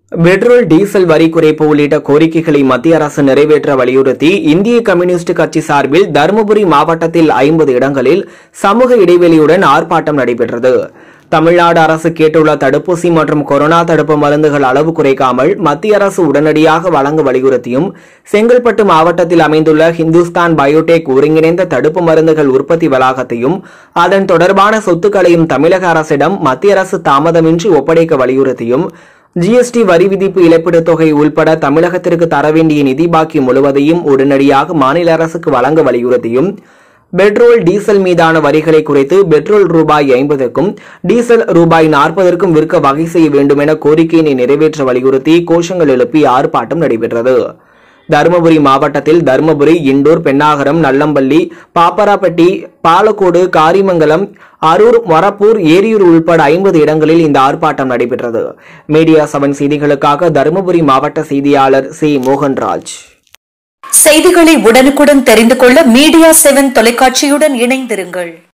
petrol diesel வரி குறைப்பு உள்ளிட்ட கோரிக்கைகளை மத்திய அரசு நிறைவேற்ற வலியுறுத்தி இந்திய கம்யூனிஸ்ட் கட்சி சார்பில் தருமபுரி மாவட்டத்தில் ஐம்பது இடங்களில் சமூக இடைவெளியுடன் ஆர்ப்பாட்டம் நடைபெற்றது தமிழ்நாடு அரசு கேட்டுள்ள தடுப்பூசி மற்றும் கொரோனா தடுப்பு மருந்துகள் அளவு குறைக்காமல் மத்திய அரசு உடனடியாக வழங்க வலியுறுத்தியும் செங்கல்பட்டு மாவட்டத்தில் அமைந்துள்ள ஹிந்துஸ்தான் பயோடெக் ஒருங்கிணைந்த தடுப்பு மருந்துகள் உற்பத்தி வளாகத்தையும் அதன் தொடர்பான சொத்துக்களையும் தமிழக அரசிடம் மத்திய அரசு தாமதமின்றி ஒப்படைக்க வலியுறுத்தியும் ஜிஎஸ்டி வரி விதிப்பு இழப்பீட்டுத் தொகை உள்பட தமிழகத்திற்கு தர வேண்டிய நிதி பாக்கி முழுவதையும் உடனடியாக மாநில அரசுக்கு வழங்க வலியுறுத்தியும் பெட்ரோல் டீசல் மீதான வரிகளை குறைத்து பெட்ரோல் ரூபாய் ஐம்பதுக்கும் டீசல் ரூபாய் நாற்பதற்கும் விற்க வகை செய்ய வேண்டும் என கோரிக்கையினை நிறைவேற்ற வலியுறுத்தி கோஷங்கள் எழுப்பி ஆர்ப்பாட்டம் நடைபெற்றது தருமபுரி மாவட்டத்தில் தருமபுரி இண்டூர் பெண்ணாகரம் நல்லம்பள்ளி பாப்பராப்பட்டி பாலக்கோடு காரிமங்கலம் அரூர் மொரப்பூர் ஏரியூர் உள்பட ஐம்பது இடங்களில் இந்த ஆர்ப்பாட்டம் நடைபெற்றது மீடியா செவன் செய்திகளுக்காக தருமபுரி மாவட்ட செய்தியாளர் சி மோகன்ராஜ் செய்திகளை உடனுக்குடன் தெரிந்து கொள்ள மீடியா செவன் தொலைக்காட்சியுடன் இணைந்திருங்கள்